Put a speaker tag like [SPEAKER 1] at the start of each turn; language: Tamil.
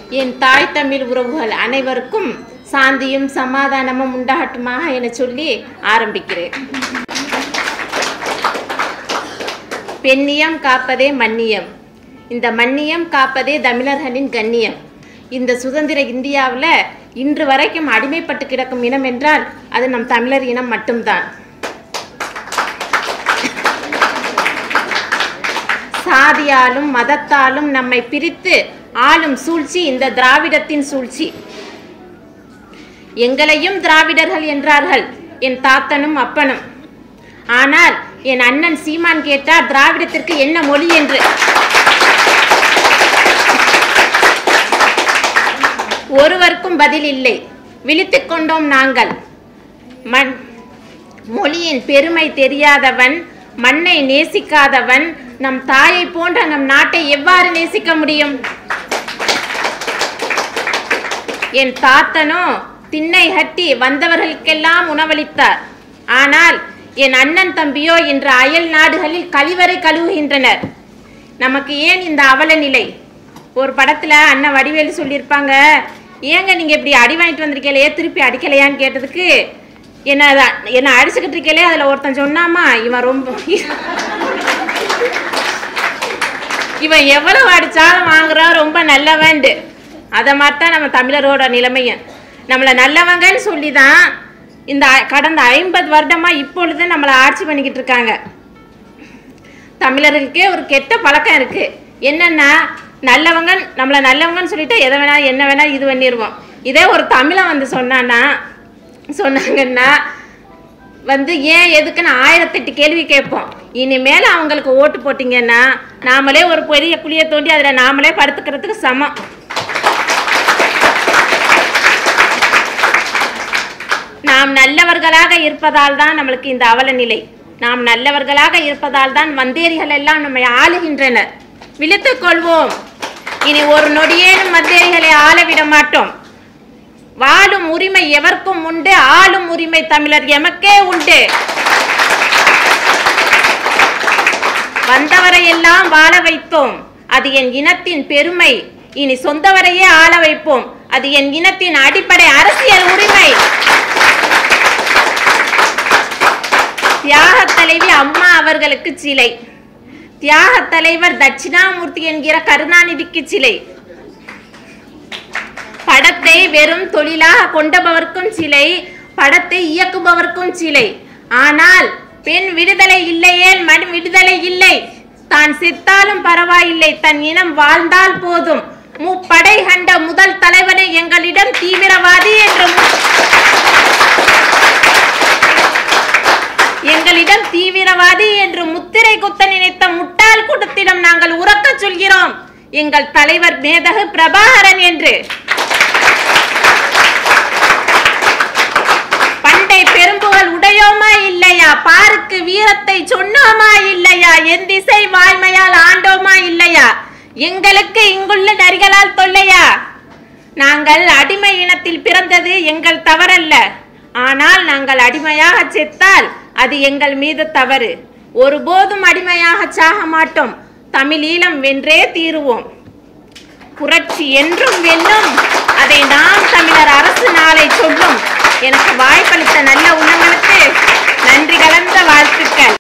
[SPEAKER 1] என் தாய் தமிழ் உறவுகள் அனைவருக்கும் சாந்தியும் சமாதானமும் உண்டாகட்டுமாக என சொல்லி ஆரம்பிக்கிறேன் பெண்ணியம் காப்பதே மன்னியம் இந்த மன்னியம் காப்பதே தமிழர்களின் கண்ணியம் இந்த சுதந்திர இந்தியாவில் இன்று வரைக்கும் அடிமைப்பட்டு கிடக்கும் இனம் என்றால் அது நம் தமிழர் இனம் மட்டும்தான் சாதியாலும் மதத்தாலும் நம்மை பிரித்து ஆளும் சூழ்ச்சி இந்த திராவிடத்தின் சூழ்ச்சி எங்களையும் திராவிடர்கள் என்றார்கள் என் தாத்தனும் அப்பனும் ஆனால் என் அண்ணன் சீமான் கேட்டார் திராவிடத்திற்கு என்ன மொழி என்று ஒருவருக்கும் பதில் இல்லை விழித்துக் கொண்டோம் நாங்கள் மண் மொழியின் பெருமை தெரியாதவன் மண்ணை நேசிக்காதவன் நம் தாயை போன்ற நம் நாட்டை எவ்வாறு நேசிக்க முடியும் என் தாத்தனோ திண்ணை கட்டி வந்தவர்களுக்கெல்லாம் உணவளித்தார் ஆனால் என் அண்ணன் தம்பியோ இன்று அயல் நாடுகளில் கழிவறை கழுவுகின்றனர் நமக்கு ஏன் இந்த அவல நிலை ஒரு படத்துல அண்ணன் வடிவேலு சொல்லியிருப்பாங்க ஏங்க நீங்க இப்படி அடி வாங்கிட்டு வந்திருக்கலையே திருப்பி அடிக்கலையான்னு கேட்டதுக்கு என்ன அத- என்ன அடிச்சுக்கிட்டு இருக்கலே அதுல ஒருத்தன் சொன்னாமா இவன் ரொம்ப இவன் எவ்வளவு அடிச்சாலும் வாங்குறான் ரொம்ப நல்லவன்ட்டு அதை மாதிரி தான் நம்ம தமிழரோட நிலைமையும் நம்மளை நல்லவங்கன்னு சொல்லி தான் இந்த ஐ- கடந்த ஐம்பது வருடமா இப்பொழுது நம்மளை ஆட்சி பண்ணிக்கிட்டு இருக்காங்க தமிழர்களுக்கே ஒரு கெட்ட பழக்கம் இருக்கு என்னன்னா நல்லவங்க நம்மளை நல்லவங்கன்னு சொல்லிட்டு எதை வேணா என்ன வேணா இது பண்ணிடுவோம் இதே ஒரு தமிழன் வந்து சொன்னான்னா சொன்னாங்கன்னா வந்து ஏன் எதுக்குன்னு ஆயிரத்தெட்டு கேள்வி கேட்போம் இனிமேல் அவங்களுக்கு ஓட்டு போட்டிங்கன்னா நாமளே ஒரு பெரிய குழியை தோண்டி அதில் நாமளே படுத்துக்கிறதுக்கு சமம் நாம் நல்லவர்களாக இருப்பதால் தான் நம்மளுக்கு இந்த அவல நிலை நாம் நல்லவர்களாக இருப்பதால் தான் வந்தேரிகள் எல்லாம் நம்மை ஆளுகின்றனர் விழித்துக் கொள்வோம் இனி ஒரு நொடியேனும் வந்தேரிகளை ஆள விட மாட்டோம் வாழும் உரிமை எவர்க்கும் உண்டு ஆளும் உரிமை தமிழர் எமக்கே உண்டு வந்தவரை எல்லாம் வாழ வைத்தோம் அது என் இனத்தின் பெருமை இனி சொந்தவரையே ஆள வைப்போம் அது என் இனத்தின் அடிப்படை அரசியல் உரிமை தியாக தலைவி அம்மா அவர்களுக்கு சிலை தியாக தலைவர் தட்சிணாமூர்த்தி என்கிற கருணாநிதிக்கு சிலை படத்தை வெறும் தொழிலாக கொண்டபவர்க்கும் சிலை படத்தை இயக்குபவர்க்கும் சிலை ஆனால் பெண் விடுதலை இல்லையேல் மண் விடுதலை இல்லை தான் செத்தாலும் பரவாயில்லை தன் இனம் வாழ்ந்தால் போதும் முப்படை கண்ட முதல் தலைவனை எங்களிடம் தீவிரவாதி என்று மு- எங்களிடம் தீவிரவாதி என்று முத்திரை குத்த நினைத்த முட்டாள் கூட்டத்திடம் நாங்கள் உறக்கச் சொல்கிறோம் எங்கள் தலைவர் மேதகு பிரபாகரன் என்று பண்டை பெரும்புகள் உடையோமா இல்லையா பாருக்கு வீரத்தை சொன்னோமா இல்லையா என் திசை வாய்மையால் ஆண்டோமா இல்லையா எங்களுக்கு இங்குள்ள நரிகளால் தொல்லையா நாங்கள் அடிமை இனத்தில் பிறந்தது எங்கள் தவறல்ல ஆனால் நாங்கள் அடிமையாக செத்தால் அது எங்கள் மீது தவறு ஒருபோதும் அடிமையாக சாக மாட்டோம் தமிழீழம் வென்றே தீருவோம் புரட்சி என்றும் வெல்லும் அதை நாம் தமிழர் அரசு நாளை சொல்லும் எனக்கு வாய்ப்பளித்த நல்ல உள்ளங்களுக்கு நன்றி கலந்த வாழ்த்துக்கள்